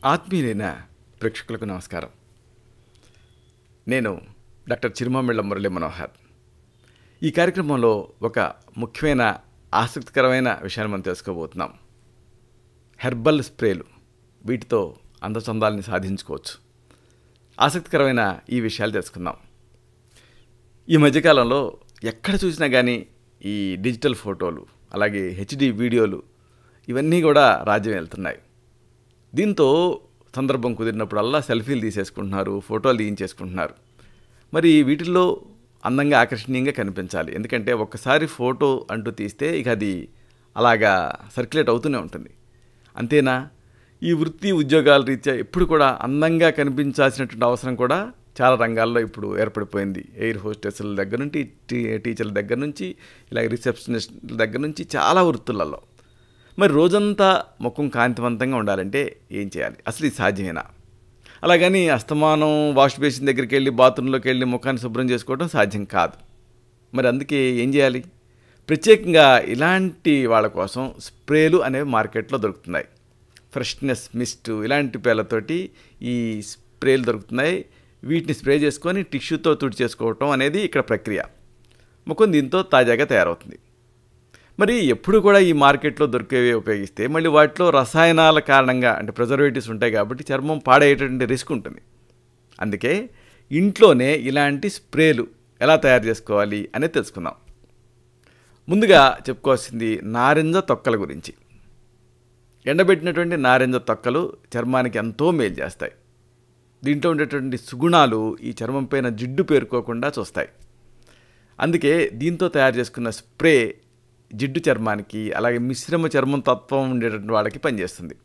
ఆత్మీయులైన ప్రేక్షకులకు నమస్కారం నేను డాక్టర్ చిరుమామిళ్ళ మురళీ మనోహర్ ఈ కార్యక్రమంలో ఒక ముఖ్యమైన ఆసక్తికరమైన విషయాన్ని మనం తెలుసుకోబోతున్నాం హెర్బల్ స్ప్రేలు వీటితో అందచందాలని సాధించుకోవచ్చు ఆసక్తికరమైన ఈ విషయాలు తెలుసుకుందాం ఈ మధ్యకాలంలో ఎక్కడ చూసినా కానీ ఈ డిజిటల్ ఫోటోలు అలాగే హెచ్డి వీడియోలు ఇవన్నీ కూడా రాజ్యం వెళ్తున్నాయి దీంతో సందర్భం కుదిరినప్పుడల్లా సెల్ఫీలు తీసేసుకుంటున్నారు ఫోటోలు తీయించేసుకుంటున్నారు మరి వీటిల్లో అందంగా ఆకర్షణీయంగా కనిపించాలి ఎందుకంటే ఒక్కసారి ఫోటో అంటూ తీస్తే ఇక అది అలాగా సర్క్యులేట్ అవుతూనే ఉంటుంది అంతేనా ఈ వృత్తి ఉద్యోగాల రీత్యా ఎప్పుడు కూడా అందంగా కనిపించాల్సినటువంటి అవసరం కూడా చాలా రంగాల్లో ఇప్పుడు ఏర్పడిపోయింది ఎయిర్ హోస్టెస్ల దగ్గర నుంచి టీ టీచర్ల దగ్గర నుంచి ఇలాగ రిసెప్షనిస్ట్ల దగ్గర నుంచి చాలా వృత్తులలో మరి రోజంతా ముఖం కాంతివంతంగా ఉండాలంటే ఏం చేయాలి అసలు ఇది సాధ్యమేనా అలాగని అస్తమానం వాష్ బేసిన్ దగ్గరికి వెళ్ళి బాత్రూంలోకి వెళ్ళి ముఖాన్ని శుభ్రం చేసుకోవడం సాధ్యం కాదు మరి అందుకే ఏం చేయాలి ప్రత్యేకంగా ఇలాంటి వాళ్ళ కోసం స్ప్రేలు అనేవి మార్కెట్లో దొరుకుతున్నాయి ఫ్రెష్నెస్ మిస్ట్ ఇలాంటి పేర్లతోటి ఈ స్ప్రేలు దొరుకుతున్నాయి వీటిని స్ప్రే చేసుకొని టిష్యూతో తుడి చేసుకోవటం అనేది ఇక్కడ ప్రక్రియ ముఖం దీంతో తాజాగా తయారవుతుంది మరి ఎప్పుడు కూడా ఈ మార్కెట్లో దొరికేవి ఉపయోగిస్తే మళ్ళీ వాటిలో రసాయనాల కారణంగా అంటే ప్రిజర్వేటివ్స్ ఉంటాయి కాబట్టి చర్మం పాడేటువంటి రిస్క్ ఉంటుంది అందుకే ఇంట్లోనే ఇలాంటి స్ప్రేలు ఎలా తయారు చేసుకోవాలి అనేది తెలుసుకుందాం ముందుగా చెప్పుకోవాల్సింది నారింజ తొక్కల గురించి ఎండబెట్టినటువంటి నారింజ తొక్కలు చర్మానికి ఎంతో మేలు చేస్తాయి దీంట్లో ఉండేటువంటి సుగుణాలు ఈ చర్మం పైన జిడ్డు పేరుకోకుండా చూస్తాయి అందుకే దీంతో తయారు చేసుకున్న స్ప్రే జిడ్డు చర్మానికి అలాగే మిశ్రమ చర్మం తత్వం ఉండేటువంటి వాళ్ళకి పనిచేస్తుంది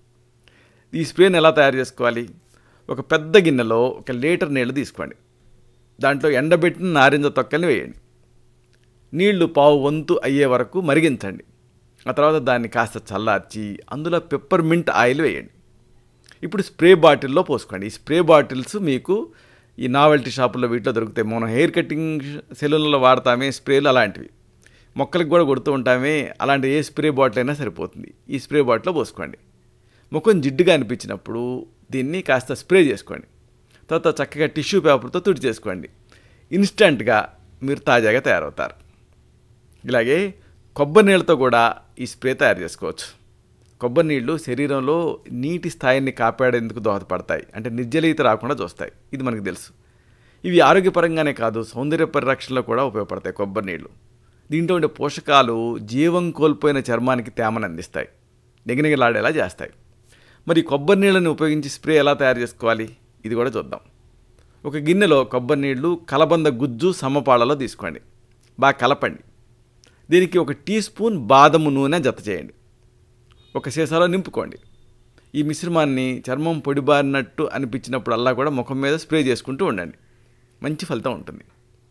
ఈ స్ప్రేని ఎలా తయారు చేసుకోవాలి ఒక పెద్ద గిన్నెలో ఒక లీటర్ నీళ్లు తీసుకోండి దాంట్లో ఎండబెట్టిన నారింజ తొక్కల్ని వేయండి నీళ్లు పావు వంతు అయ్యే వరకు మరిగించండి ఆ తర్వాత దాన్ని కాస్త చల్లార్చి అందులో పెప్పర్ మింట్ ఆయిల్ వేయండి ఇప్పుడు స్ప్రే బాటిల్లో పోసుకోండి ఈ స్ప్రే బాటిల్స్ మీకు ఈ నావెల్టీ షాపుల్లో వీటిలో దొరుకుతాయి మనం హెయిర్ కటింగ్ సెలూన్లలో వాడతామే స్ప్రేలు అలాంటివి మొక్కలకు కూడా కొడుతూ ఉంటామే అలాంటి ఏ స్ప్రే బాటిల్ అయినా సరిపోతుంది ఈ స్ప్రే బాటిల్లో పోసుకోండి ముఖం జిడ్డుగా అనిపించినప్పుడు దీన్ని కాస్త స్ప్రే చేసుకోండి తర్వాత చక్కగా టిష్యూ పేపర్తో తుడి చేసుకోండి ఇన్స్టంట్గా మీరు తాజాగా తయారవుతారు ఇలాగే కొబ్బరి నీళ్ళతో కూడా ఈ స్ప్రే తయారు చేసుకోవచ్చు కొబ్బరి నీళ్లు శరీరంలో నీటి స్థాయిని కాపాడేందుకు దోహదపడతాయి అంటే నిర్జలీత రాకుండా చూస్తాయి ఇది మనకు తెలుసు ఇవి ఆరోగ్యపరంగానే కాదు సౌందర్య పరిరక్షణలో కూడా ఉపయోగపడతాయి కొబ్బరి నీళ్లు దీంట్లో ఉండే పోషకాలు జీవం కోల్పోయిన చర్మానికి తేమను అందిస్తాయి నిగనిగలాడేలా చేస్తాయి మరి కొబ్బరి నీళ్ళని ఉపయోగించి స్ప్రే ఎలా తయారు చేసుకోవాలి ఇది కూడా చూద్దాం ఒక గిన్నెలో కొబ్బరి నీళ్లు కలబంద గుజ్జు సమపాళలో తీసుకోండి బాగా కలపండి దీనికి ఒక టీ స్పూన్ బాదము నూనె జత చేయండి ఒక సీసాలో నింపుకోండి ఈ మిశ్రమాన్ని చర్మం పొడిబారినట్టు అనిపించినప్పుడల్లా కూడా ముఖం మీద స్ప్రే చేసుకుంటూ ఉండండి మంచి ఫలితం ఉంటుంది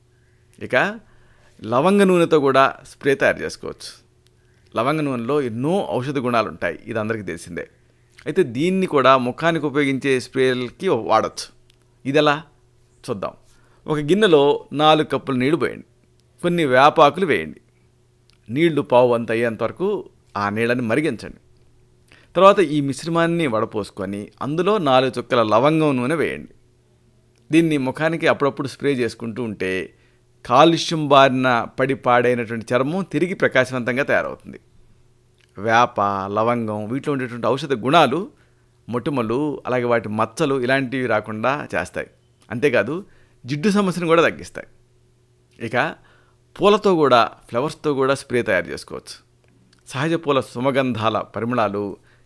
ఇక లవంగ నూనెతో కూడా స్ప్రే తయారు చేసుకోవచ్చు లవంగ నూనెలో ఎన్నో ఔషధ గుణాలు ఉంటాయి ఇది అందరికీ తెలిసిందే అయితే దీన్ని కూడా ముఖానికి ఉపయోగించే స్ప్రేలకి వాడచ్చు ఇది ఎలా చూద్దాం ఒక గిన్నెలో నాలుగు కప్పుల నీళ్లు పోయండి కొన్ని వేపాకులు వేయండి నీళ్లు పావు అంత అయ్యేంత వరకు ఆ నీళ్ళని మరిగించండి తర్వాత ఈ మిశ్రమాన్ని వడపోసుకొని అందులో నాలుగు చుక్కల లవంగం నూనె వేయండి దీన్ని ముఖానికి అప్పుడప్పుడు స్ప్రే చేసుకుంటూ ఉంటే కాలుష్యం బారిన పడి పాడైనటువంటి చర్మం తిరిగి ప్రకాశవంతంగా తయారవుతుంది వేప లవంగం వీటిలో ఉండేటువంటి ఔషధ గుణాలు మొటిమలు అలాగే వాటి మచ్చలు ఇలాంటివి రాకుండా చేస్తాయి అంతేకాదు జిడ్డు సమస్యను కూడా తగ్గిస్తాయి ఇక పూలతో కూడా ఫ్లవర్స్తో కూడా స్ప్రే తయారు చేసుకోవచ్చు సహజ పూల సుమగంధాల పరిమళాలు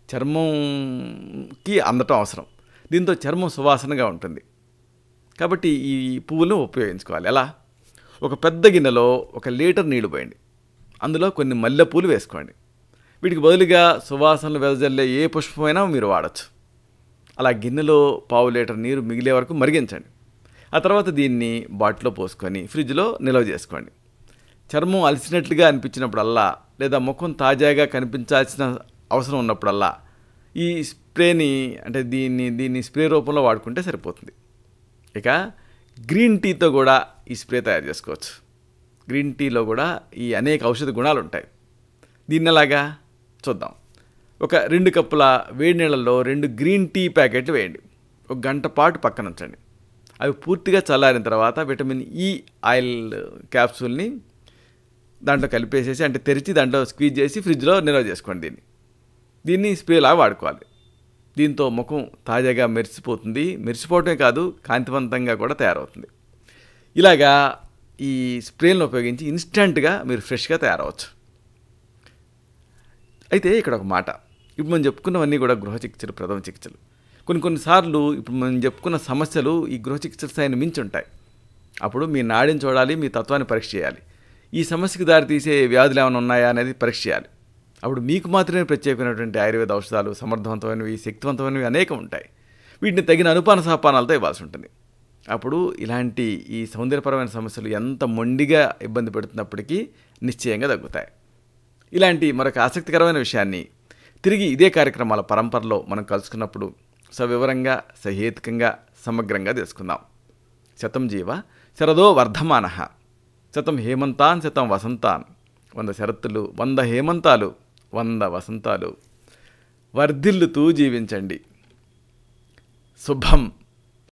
చర్మంకి అందటం అవసరం దీంతో చర్మం సువాసనగా ఉంటుంది కాబట్టి ఈ పువ్వులను ఉపయోగించుకోవాలి ఎలా ఒక పెద్ద గిన్నెలో ఒక లీటర్ నీళ్లు పోయండి అందులో కొన్ని మల్లెపూలు వేసుకోండి వీటికి బదులుగా సువాసనలు వెదజల్లే ఏ పుష్పమైనా మీరు వాడచ్చు అలా గిన్నెలో పావు లీటర్ నీరు మిగిలే వరకు మరిగించండి ఆ తర్వాత దీన్ని బాటిల్లో పోసుకొని ఫ్రిడ్జ్లో నిల్వ చేసుకోండి చర్మం అలసినట్లుగా అనిపించినప్పుడల్లా లేదా ముఖం తాజాగా కనిపించాల్సిన అవసరం ఉన్నప్పుడల్లా ఈ స్ప్రేని అంటే దీన్ని దీన్ని స్ప్రే రూపంలో వాడుకుంటే సరిపోతుంది ఇక గ్రీన్ టీతో కూడా ఈ స్ప్రే తయారు చేసుకోవచ్చు గ్రీన్ టీలో కూడా ఈ అనేక ఔషధ గుణాలు ఉంటాయి దీన్ని ఎలాగా చూద్దాం ఒక రెండు కప్పుల వేడి నీళ్ళల్లో రెండు గ్రీన్ టీ ప్యాకెట్లు వేయండి ఒక గంట పాటు పక్కన ఉంచండి అవి పూర్తిగా చల్లారిన తర్వాత విటమిన్ ఈ ఆయిల్ క్యాప్సూల్ని దాంట్లో కలిపేసేసి అంటే తెరిచి దాంట్లో స్క్వీజ్ చేసి ఫ్రిడ్జ్లో నిల్వ చేసుకోండి దీన్ని దీన్ని స్ప్రేలా వాడుకోవాలి దీంతో ముఖం తాజాగా మెరిసిపోతుంది మెరిసిపోవటమే కాదు కాంతివంతంగా కూడా తయారవుతుంది ఇలాగా ఈ స్ప్రేలను ఉపయోగించి ఇన్స్టంట్గా మీరు ఫ్రెష్గా తయారవచ్చు అయితే ఇక్కడ ఒక మాట ఇప్పుడు మనం చెప్పుకున్నవన్నీ కూడా గృహ చికిత్సలు ప్రథమ చికిత్సలు కొన్ని కొన్నిసార్లు ఇప్పుడు మనం చెప్పుకున్న సమస్యలు ఈ గృహ చికిత్సల స్థాయిని మించి ఉంటాయి అప్పుడు మీ నాడిని చూడాలి మీ తత్వాన్ని పరీక్ష చేయాలి ఈ సమస్యకు దారితీసే వ్యాధులు ఏమైనా ఉన్నాయా అనేది పరీక్ష చేయాలి అప్పుడు మీకు మాత్రమే ప్రత్యేకమైనటువంటి ఆయుర్వేద ఔషధాలు సమర్థవంతమైనవి శక్తివంతమైనవి అనేకం ఉంటాయి వీటిని తగిన అనుపాన సహపానాలతో ఇవ్వాల్సి ఉంటుంది అప్పుడు ఇలాంటి ఈ సౌందర్యపరమైన సమస్యలు ఎంత మొండిగా ఇబ్బంది పెడుతున్నప్పటికీ నిశ్చయంగా తగ్గుతాయి ఇలాంటి మరొక ఆసక్తికరమైన విషయాన్ని తిరిగి ఇదే కార్యక్రమాల పరంపరలో మనం కలుసుకున్నప్పుడు సవివరంగా సహేతుకంగా సమగ్రంగా తెలుసుకుందాం శతం జీవ శరదో వర్ధమాన శతం హేమంతాన్ శతం వసంతాన్ వంద శరత్తులు వంద హేమంతాలు వంద వసంతాలు వర్ధిల్లుతూ జీవించండి శుభం